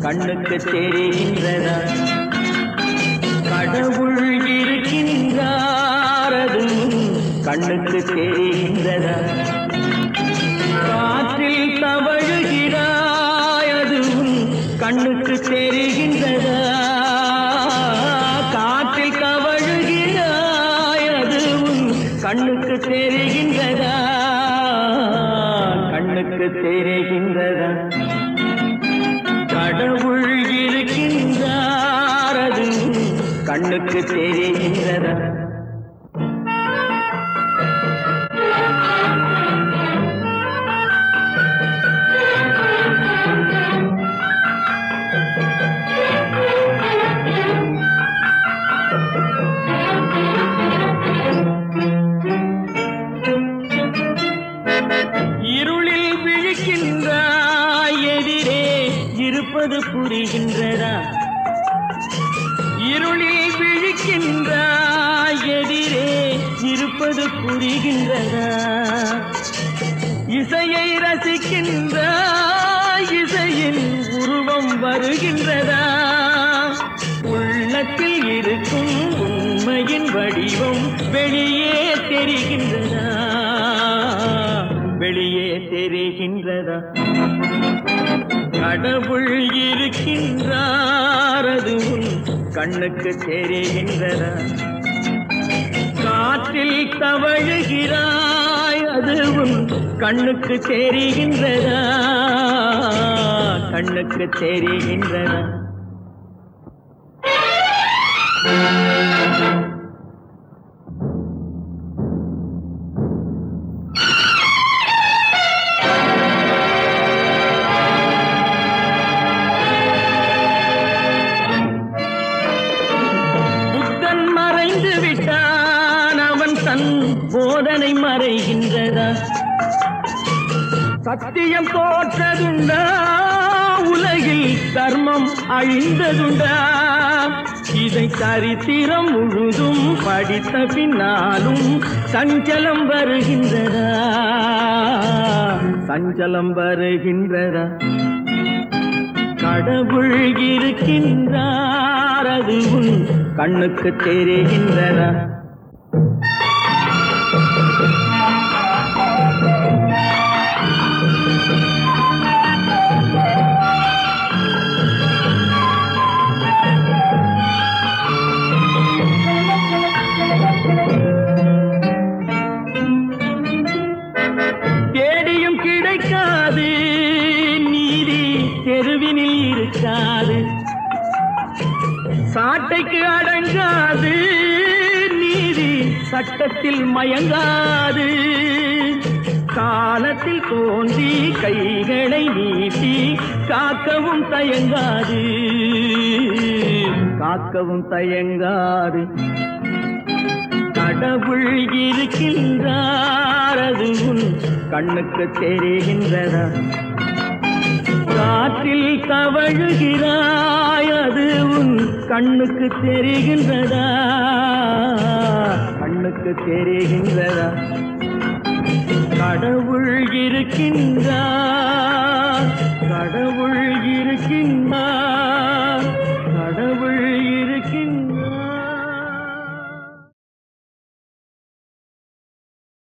கண்ணுக்கு தெரிகின்றதா கடவுள் இருக்கின்றார் அதுவும் கண்ணுக்கு தெரிகின்றதா காற்றில் தவழுகிறாய் அதுவும் கண்ணுக்கு தெரிகின்றதா காற்றில் தவழுகிறாய் அதுவும் கண்ணுக்கு தெரிகின்றதா கண்ணுக்கு தெரிகின்றதா கடவுள் இருக்கின்றார் அதுவும் கண்ணுக்கு தெரிகின்றதா இருளில் விழிக்கின்றாய் எதிரே இருப்பது புரிகின்றதா இருளில் விழிக்கின்றாய் எதிரே இருப்பது புரிகின்றதா இசையை ரசிக்கின்றாய் இசையின் உருவம் வருகின்றதா உள்ளத்தில் இருக்கும் உண்மையின் வடிவம் வெளியே தெரிகின்றதா வெளியே தெரிகின்றதா கடவுள் இருக்கின்றார் அது உன் கண்ணுக்கு தெரிகின்றதா காற்றில் தவழுகிறாய் அது உன் கண்ணுக்கு தெரிகின்றதா கண்ணுக்கு தெரிகின்றதா புத்தன் மறைந்து விட்டான் அவன் தன் போதனை மறைகின்றதா சத்தியம் தோற்றதுண்டா உலகில் தர்மம் அழிந்ததுண்டா இதை சரித்திரம் முழுதும் படித்த பின்னாலும் சஞ்சலம் வருகின்றதா சஞ்சலம் வருகின்றதா கடவுள் இருக்கின்றார் அது உன் கண்ணுக்கு தெரிகின்றதா தேடியும் கிடைக்காது நீதி தெருவினில் இருக்காது சாட்டைக்கு அடங்காது நீதி சட்டத்தில் மயங்காது காலத்தில் தோன்றி கைகளை நீட்டி காக்கவும் தயங்காது காக்கவும் தயங்காது கடவுள் இருக்கின்றார் அது உன் கண்ணுக்கு தெரிகின்றதா காற்றில் தவழுகிறாய் அது உன் கண்ணுக்கு தெரிகின்றதா கண்ணுக்கு தெரிகின்றதா கடவுள் இருக்கின்றார் கடவுள் இருக்கின்றார்